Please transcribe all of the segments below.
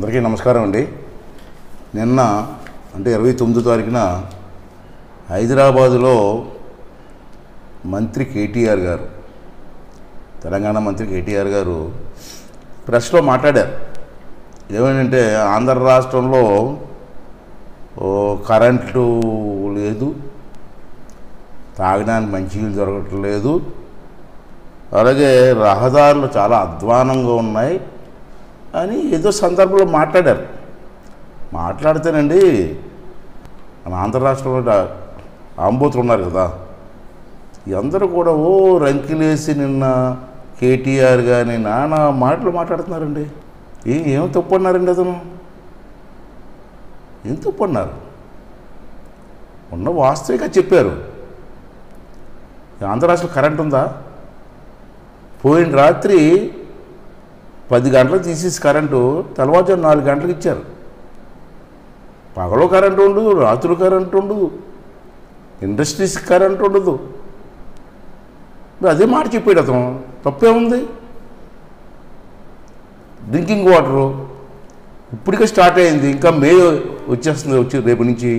అందరికీ నమస్కారం అండి నిన్న అంటే ఇరవై తొమ్మిదో తారీఖున హైదరాబాదులో మంత్రి కేటీఆర్ గారు తెలంగాణ మంత్రి కేటీఆర్ గారు ప్రెస్లో మాట్లాడారు ఏమేంటంటే ఆంధ్ర రాష్ట్రంలో ఓ కరెంటు లేదు తాగడానికి మంచినీళ్ళు దొరకట్లేదు అలాగే రహదారులు చాలా అధ్వానంగా ఉన్నాయి అని ఏదో సందర్భంలో మాట్లాడారు మాట్లాడితేనండి మన ఆంధ్ర రాష్ట్రంలో ఆంబోతులు ఉన్నారు కదా ఈ అందరూ కూడా ఓ రంకిలేసి నిన్న కేటీఆర్ కానీ నానా మాటలు మాట్లాడుతున్నారండి ఏ ఏం తప్పు అన్నారండి అతను ఏం తప్పు అన్నారు ఉన్న వాస్తవిక చెప్పారు ఈ ఆంధ్ర రాష్ట్రంలో కరెంట్ ఉందా పోయిన రాత్రి పది గంటలకు తీసేసి కరెంటు తెల్లవారుజాము నాలుగు గంటలకు ఇచ్చారు పగలు కరెంటు ఉండదు రాత్రులు కరెంటు ఉండదు ఇండస్ట్రీస్ కరెంట్ ఉండదు మరి అదే మాట చెప్పాడు అతను తప్పే ఉంది డ్రింకింగ్ వాటరు ఇప్పటికే స్టార్ట్ అయింది ఇంకా మే వచ్చేస్తుంది వచ్చి రేపు నుంచి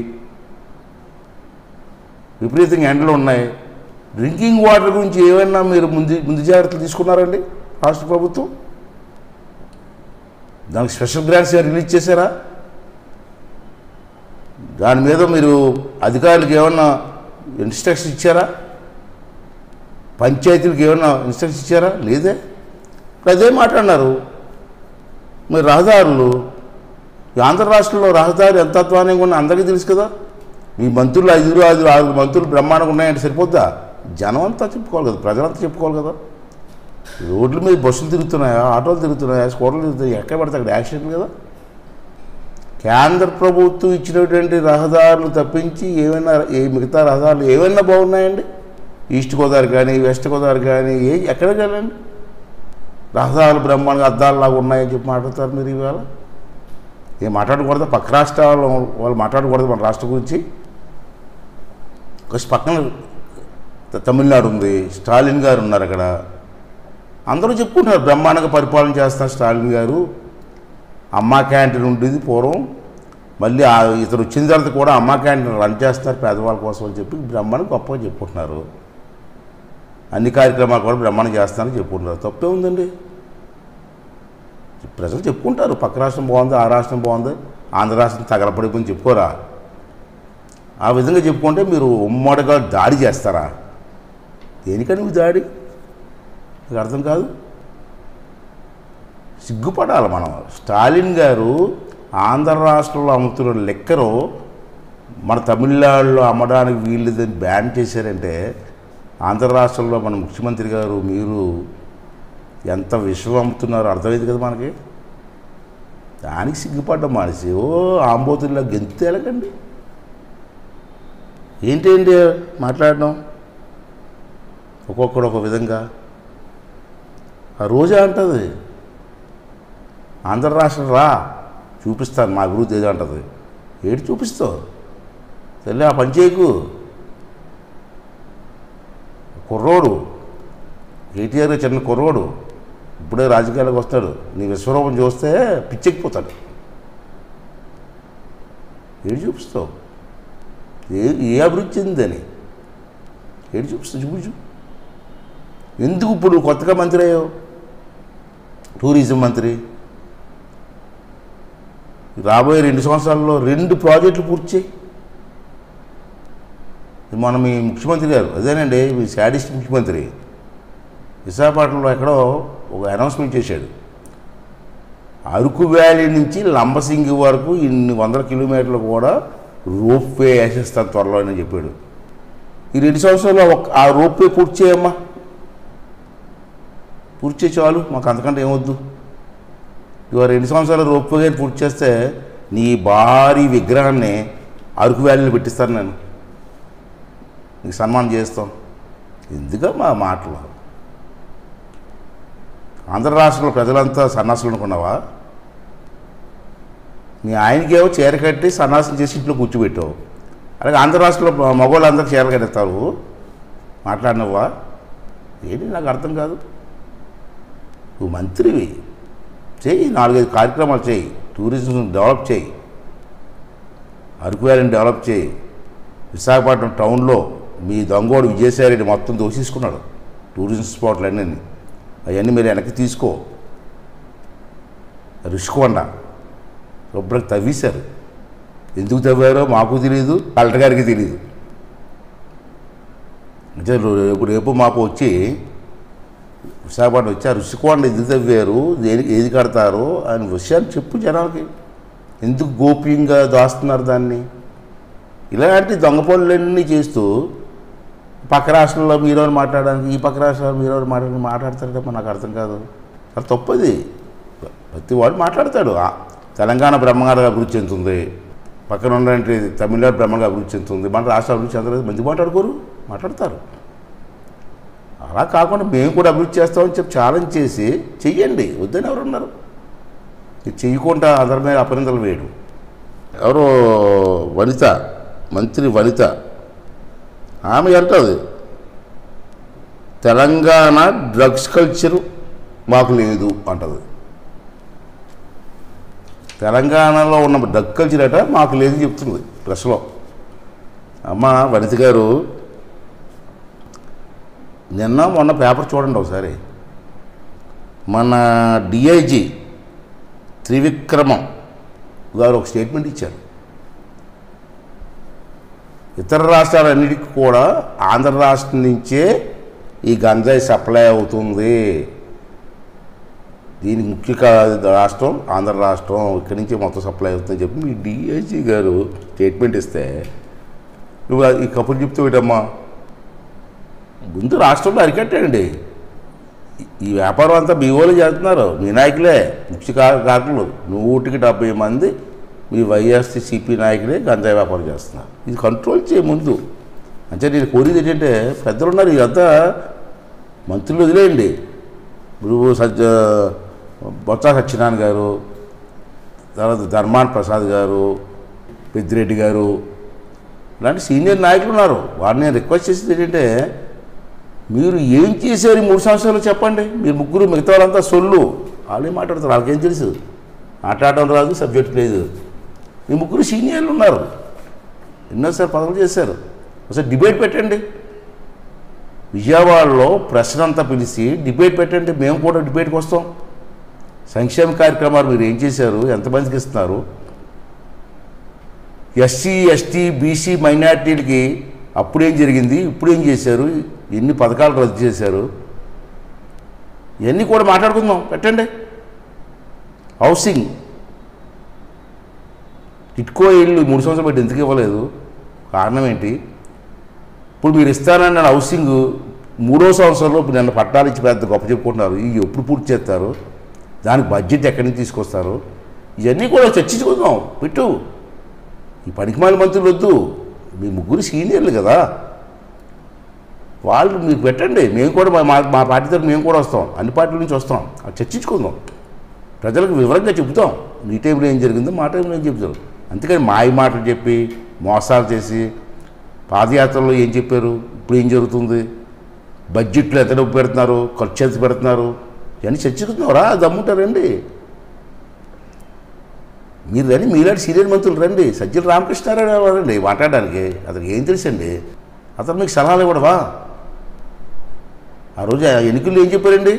విపరీతంగా ఎండలు ఉన్నాయి డ్రింకింగ్ వాటర్ గురించి ఏమైనా మీరు ముందు ముందు జాగ్రత్తలు తీసుకున్నారండి రాష్ట్ర ప్రభుత్వం దానికి స్పెషల్ గ్రాంట్స్ రిలీజ్ చేశారా దాని మీద మీరు అధికారులకు ఏమన్నా ఇన్స్ట్రక్షన్ ఇచ్చారా పంచాయతీలకు ఏమన్నా ఇన్స్ట్రక్షన్ ఇచ్చారా లేదే ఇప్పుడు అదే మాట్లాడినారు మరి రహదారులు ఈ ఆంధ్ర రాష్ట్రంలో రహదారి ఎంత అధ్వానంగా ఉన్నా అందరికీ తెలుసు కదా మీ మంత్రులు ఐదుగురు ఐదు ఆరుగురు మంత్రులు బ్రహ్మాండంగా ఉన్నాయంటే సరిపోద్దా జనం అంతా చెప్పుకోవాలి కదా ప్రజలంతా చెప్పుకోవాలి కదా రోడ్ల మీద బస్సులు తిరుగుతున్నాయా ఆటోలు తిరుగుతున్నాయా స్కూటర్లు తిరుగుతున్నాయా ఎక్కడ పడితే అక్కడ యాక్సిడెంట్ కదా కేంద్ర ప్రభుత్వం ఇచ్చినటువంటి రహదారులు తప్పించి ఏమైనా ఏ మిగతా రహదారులు ఏమైనా బాగున్నాయండి ఈస్ట్ గోదావరి కానీ వెస్ట్ గోదావరి కానీ ఏ ఎక్కడికి వెళ్ళండి రహదారులు బ్రహ్మాండంగా అద్దాలలాగా ఉన్నాయని చెప్పి మాట్లాడతారు మీరు ఇవాళ ఏం మాట్లాడకూడదు పక్క రాష్ట్రాలు వాళ్ళు మాట్లాడకూడదు మన రాష్ట్రం గురించి కొంచెం పక్కన త- తమిళనాడు ఉంది స్టాలిన్ గారు ఉన్నారు అక్కడ అందరూ చెప్పుకుంటున్నారు బ్రహ్మాండంగా పరిపాలన చేస్తున్నారు స్టాలిన్ గారు అమ్మా క్యాంటీన్ ఉండేది పూర్వం మళ్ళీ ఆ ఇతను వచ్చిన తర్వాత కూడా అమ్మా క్యాంటీన్ రన్ చేస్తున్నారు పేదవాళ్ళ కోసం అని చెప్పి బ్రహ్మాండం గొప్పగా చెప్పుకుంటున్నారు అన్ని కార్యక్రమాలు కూడా బ్రహ్మాండం చేస్తానని చెప్పుకుంటున్నారు తప్పే ఉందండి ప్రజలు చెప్పుకుంటారు పక్క రాష్ట్రం బాగుంది ఆ రాష్ట్రం బాగుంది ఆంధ్ర రాష్ట్రం తగలపడిపోయింది చెప్పుకోరా ఆ విధంగా చెప్పుకుంటే మీరు ఉమ్మడిగా దాడి చేస్తారా దేనికని మీ దాడి మీకు అర్థం కాదు సిగ్గుపడాలి మనం స్టాలిన్ గారు ఆంధ్ర రాష్ట్రంలో అమ్ముతున్న లెక్కరు మన తమిళనాడులో అమ్మడానికి వీళ్ళదని బ్యాన్ చేశారంటే ఆంధ్ర రాష్ట్రంలో మన ముఖ్యమంత్రి గారు మీరు ఎంత విషయం అమ్ముతున్నారో అర్థమైంది కదా మనకి దానికి సిగ్గుపడ్డం మనిషి ఓ ఆంబోతుల్లో గెంతే ఎలాగండి ఏంటండి మాట్లాడడం ఒక్కొక్కడు ఒక విధంగా ఆ రోజా అంటది ఆంధ్ర రాష్ట్రం రా చూపిస్తాను మా గురువు ఏదో అంటది ఏడు చూపిస్తావు తల్లి ఆ పని చేయకు కుర్రోడు కేటీఆర్ చిన్న కుర్రోడు ఇప్పుడే రాజకీయాలకు వస్తాడు నీ విశ్వరూపం చూస్తే పిచ్చెక్కిపోతాడు ఏడు చూపిస్తావు ఏ ఏ అభివృద్ధి చెందిందని ఏడు చూపిస్తావు చూపించు ఎందుకు ఇప్పుడు నువ్వు కొత్తగా మంత్రి అయ్యావు టూరిజం మంత్రి రాబోయే రెండు సంవత్సరాల్లో రెండు ప్రాజెక్టులు పూర్తి చేయి ఇది మన మీ ముఖ్యమంత్రి గారు అదేనండి మీ శాడిస్ట్ ముఖ్యమంత్రి విశాఖపట్నంలో ఎక్కడో ఒక అనౌన్స్మెంట్ చేశాడు అరకు వ్యాలీ నుంచి లంబసింగి వరకు ఇన్ని వందల కిలోమీటర్లు కూడా రోప్ వే వేసేస్తాను త్వరలో అని చెప్పాడు ఈ రెండు సంవత్సరాల్లో ఒక ఆ రోప్ వే పూర్తి చేయమ్మా పూర్తి చేయి చాలు మాకు అంతకంటే ఏమొద్దు ఇవాళ రెండు సంవత్సరాలు రోప్ వే పూర్తి చేస్తే నీ భారీ విగ్రహాన్ని అరకు వ్యాలీలో పెట్టిస్తాను నేను నీకు సన్మానం చేస్తాం ఎందుక మా మాటలు ఆంధ్ర రాష్ట్రంలో ప్రజలంతా సన్నాసులు అనుకున్నావా మీ ఆయనకేమో చీర కట్టి సన్నాసం చేసి ఇంట్లో కూర్చోబెట్టావు అలాగే ఆంధ్ర రాష్ట్రంలో మగవాళ్ళందరూ చీర కట్టేస్తారు మాట్లాడినవా ఏంటి నాకు అర్థం కాదు నువ్వు మంత్రివి చేయి నాలుగైదు కార్యక్రమాలు చేయి టూరిజం డెవలప్ చేయి అరకు వ్యాలీని డెవలప్ చేయి విశాఖపట్నం టౌన్లో మీ దొంగోడు విజయసాయిరెడ్డి మొత్తం దోషించుకున్నాడు టూరిజం స్పాట్లు అన్నీ అవన్నీ మీరు వెనక్కి తీసుకో రుషికొండ శుభ్రంగా తవ్వేశారు ఎందుకు తవ్వారో మాకు తెలియదు కలెక్టర్ గారికి తెలియదు అంటే రేపు రేపు మాకు వచ్చి విశాఖపట్నం వచ్చి ఆ రుషికొండ ఎందుకు తవ్వారు దేనికి ఏది కడతారు అని విషయాన్ని చెప్పు జనాలకి ఎందుకు గోప్యంగా దాస్తున్నారు దాన్ని ఇలాంటి దొంగ పనులన్నీ చేస్తూ పక్క రాష్ట్రంలో మీరు మాట్లాడడానికి ఈ పక్క రాష్ట్రాల్లో మీరు మాట్లాడడానికి మాట్లాడతారు తప్ప నాకు అర్థం కాదు అది తప్పది ప్రతి వాడు మాట్లాడతాడు ఆ, తెలంగాణ బ్రహ్మంగారు అభివృద్ధి చెందుతుంది పక్కన ఉన్నటువంటి తమిళనాడు బ్రహ్మంగా అభివృద్ధి చెందుతుంది మన రాష్ట్రం అభివృద్ధి చెందలేదు మంది మాట్లాడుకోరు మాట్లాడతారు అలా కాకుండా మేము కూడా అభివృద్ధి చేస్తామని చెప్పి ఛాలెంజ్ చేసి చెయ్యండి వద్దని ఎవరు ఉన్నారు ఇది చెయ్యకుండా అందరి మీద అపనిందలు వేయడం ఎవరో వనిత మంత్రి వనిత ఆమె అంటది తెలంగాణ డ్రగ్స్ కల్చర్ మాకు లేదు అంటది తెలంగాణలో ఉన్న డ్రగ్ కల్చర్ అట మాకు లేదు చెప్తుంది ప్రెస్లో అమ్మ వనిత గారు నిన్న మొన్న పేపర్ చూడండి ఒకసారి మన డిఐజీ త్రివిక్రమం గారు ఒక స్టేట్మెంట్ ఇచ్చారు ఇతర రాష్ట్రాలన్నిటికీ కూడా ఆంధ్ర రాష్ట్రం నుంచే ఈ గంజాయి సప్లై అవుతుంది దీనికి ముఖ్య కా- రాష్ట్రం ఆంధ్ర రాష్ట్రం ఇక్కడి నుంచి మొత్తం సప్లై అవుతుందని చెప్పి మీ డిఐజీ గారు స్టేట్మెంట్ ఇస్తే నువ్వు ఈ కబుర్లు చెప్తూ ఏంటమ్మా ముందు రాష్ట్రంలో అరికట్టండి ఈ- ఈ వ్యాపారం అంతా మీ వాళ్ళు చేస్తున్నారు మీ నాయకులే ముఖ్య కా- కారకులు నూటికి డెబ్బై మంది మీ వైఎస్సీసీపీ నాయకులే గంజాయి వ్యాపారం చేస్తున్నారు ఇది కంట్రోల్ చేయ ముందు అంటే నేను కోరేది ఏంటంటే పెద్దలు ఉన్నారు ఇదంతా మంత్రులు వదిలేయండి నువ్వు సజ్జ బొత్స సత్యనారాయణ గారు తర్వాత ధర్మాన్ ప్రసాద్ గారు పెద్దిరెడ్డి గారు ఇలాంటి సీనియర్ నాయకులు ఉన్నారు వారిని నేను రిక్వెస్ట్ చేసేది ఏంటంటే మీరు ఏం చేశారు ఈ మూడు సంవత్సరాలు చెప్పండి మీరు ముగ్గురు మిగతా వాళ్ళంతా సొల్లు వాళ్ళే మాట్లాడతారు వాళ్ళకేం తెలుసు మాట్లాడడం రాదు సబ్జెక్ట్ లేదు మీ ముగ్గురు సీనియర్లు ఉన్నారు ఎన్నోసారి పదవులు చేశారు ఒకసారి డిబేట్ పెట్టండి విజయవాడలో ప్రశ్న అంతా పిలిచి డిబేట్ పెట్టండి మేము కూడా డిబేట్కి వస్తాం సంక్షేమ కార్యక్రమాలు మీరు ఏం చేశారు ఎంతమందికి ఇస్తున్నారు ఎస్సీ ఎస్టీ బీసీ మైనార్టీలకి అప్పుడేం జరిగింది ఇప్పుడేం చేశారు ఎన్ని పథకాలు రద్దు చేశారు ఇవన్నీ కూడా మాట్లాడుకుందాం పెట్టండి హౌసింగ్ టిట్కో ఇల్లు మూడు సంవత్సరాలు పెట్టి ఎందుకు ఇవ్వలేదు కారణం ఏంటి ఇప్పుడు మీరు ఇస్తానన్న హౌసింగ్ మూడో సంవత్సరంలో ఇప్పుడు నిన్న పట్టాలు ఇచ్చి పెద్ద గొప్ప చెప్పుకుంటున్నారు ఇవి ఎప్పుడు పూర్తి చేస్తారు దానికి బడ్జెట్ ఎక్కడి నుంచి తీసుకొస్తారు ఇవన్నీ కూడా చర్చించుకుందాం పెట్టు ఈ పనికిమాల మంత్రులు వద్దు మీ ముగ్గురు సీనియర్లు కదా వాళ్ళు మీకు పెట్టండి మేము కూడా మా మా- మా పార్టీ తరఫున మేము కూడా వస్తాం అన్ని పార్టీల నుంచి వస్తాం అది చర్చించుకుందాం ప్రజలకు వివరంగా చెబుతాం నీ టైంలో ఏం జరిగిందో మా టైంలో ఏం చెబుతాం అందుకని మాయ మాటలు చెప్పి మోసాలు చేసి పాదయాత్రలో ఏం చెప్పారు ఇప్పుడు ఏం జరుగుతుంది బడ్జెట్లో ఎంత డబ్బు పెడుతున్నారు ఖర్చు ఎంత పెడుతున్నారు ఇవన్నీ చర్చించుకుంటున్నారా దమ్ముంటారండి మీరు రండి మీలాంటి సీనియర్ మంత్రులు రండి సజ్జల రామకృష్ణారాయణ రండి మాట్లాడడానికి అతనికి ఏం తెలుసండి అతను మీకు సలహాలు ఇవ్వడవా ఆ రోజు ఆ ఎన్నికల్లో ఏం చెప్పారండి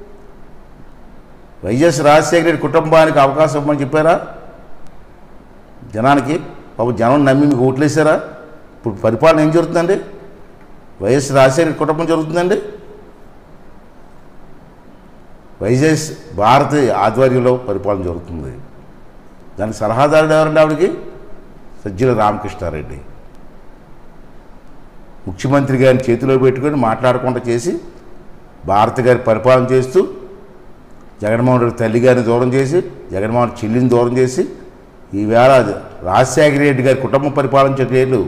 వైఎస్ రాజశేఖర రెడ్డి కుటుంబానికి అవకాశం ఇవ్వమని చెప్పారా జనానికి పాపం జనం నమ్మి మీకు ఓట్లేసారా ఇప్పుడు పరిపాలన ఏం జరుగుతుందండి వైఎస్ రాజశేఖర రెడ్డి కుటుంబం జరుగుతుందండి వైఎస్ భారతి ఆధ్వర్యంలో పరిపాలన జరుగుతుంది దానికి సలహాదారుడు ఎవరండి ఆవిడకి సజ్జల రామకృష్ణారెడ్డి ముఖ్యమంత్రి గారిని చేతిలో పెట్టుకొని మాట్లాడకుండా చేసి భారతి గారి పరిపాలన చేస్తూ జగన్మోహన్ రెడ్డి తల్లి గారిని దూరం చేసి జగన్మోహన్ చెల్లిని దూరం చేసి ఈవేళ రాజశేఖర రెడ్డి గారి కుటుంబం పరిపాలించట్లేదు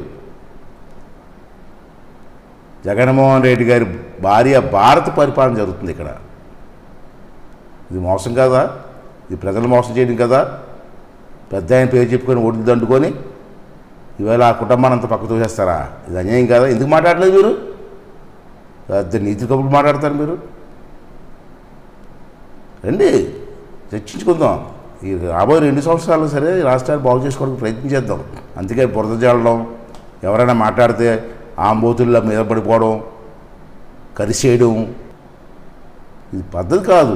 జగన్మోహన్ రెడ్డి గారి భార్య భారత పరిపాలన జరుగుతుంది ఇక్కడ ఇది మోసం కదా ఇది ప్రజలు మోసం చేయడం కదా పెద్ద ఆయన పేరు చెప్పుకొని ఓట్లు దండుకొని ఈవేళ ఆ కుటుంబాన్ని అంత పక్క తోసేస్తారా ఇది అన్యాయం కదా ఎందుకు మాట్లాడలేదు మీరు పెద్ద నీతి కబుర్లు మాట్లాడతారు మీరు రండి చర్చించుకుందాం ఈ రాబోయే రెండు సంవత్సరాలు సరే ఈ రాష్ట్రాన్ని బాగు చేసుకోవడానికి ప్రయత్నం చేద్దాం అందుకే బురద జల్లడం ఎవరైనా మాట్లాడితే ఆంబోతుల్లో మీద పడిపోవడం కరిసేయడం ఇది పద్ధతి కాదు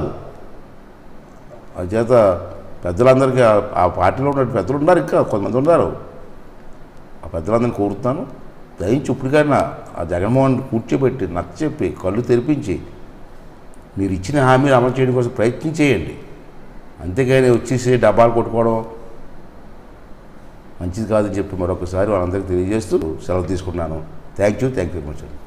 చేత పెద్దలందరికీ ఆ- ఆ పార్టీలో ఉన్న పెద్దలు ఉన్నారు ఇంకా కొంతమంది ఉన్నారు ఆ పెద్దలందరినీ కోరుతున్నాను దయించి ఇప్పటికైనా ఆ జగన్మోహన్ కూర్చోబెట్టి నచ్చ చెప్పి కళ్ళు తెరిపించి మీరు ఇచ్చిన హామీలు అమలు చేయడం కోసం ప్రయత్నం చేయండి అంతేగాని వచ్చేసి డబ్బాలు కొట్టుకోవడం మంచిది కాదని చెప్పి మరొకసారి వాళ్ళందరికీ తెలియజేస్తూ సెలవు తీసుకున్నాను thank you thank you very much అండి